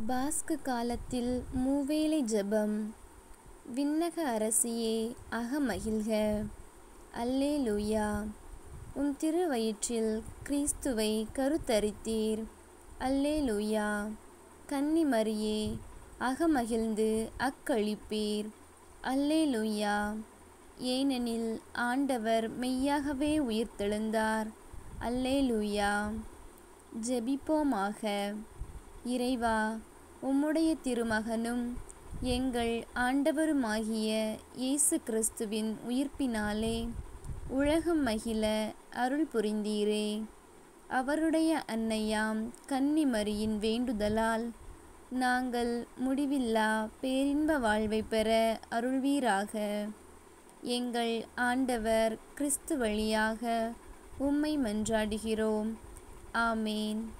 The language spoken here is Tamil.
பாஸ்கு காலத்தில் மூவேளை ஜெபம் விண்ணக அரசியே அகமகிழ்க அல்லேலூயா உம் திருவயிற்றில் கிறிஸ்துவை கருத்தரித்தீர் அல்லேலூயா கன்னி மரியே அகமகிழ்ந்து அக்களிப்பீர் அல்லேலூயா ஏனெனில் ஆண்டவர் மெய்யாகவே உயிர்த்தெழுந்தார் அல்லேலூயா ஜெபிப்போமாக இறைவா உம்முடைய திருமகனும் எங்கள் ஆண்டவருமாகிய இயேசு கிறிஸ்துவின் உயிர்ப்பினாலே உலகம் மகிழ அருள் புரிந்தீரே அவருடைய அன்னையாம் கன்னி மரியின் வேண்டுதலால் நாங்கள் முடிவில்லா பேரின்ப வாழ்வை பெற அருள்வீராக எங்கள் ஆண்டவர் கிறிஸ்து வழியாக உம்மை மன்றாடுகிறோம் ஆமேன்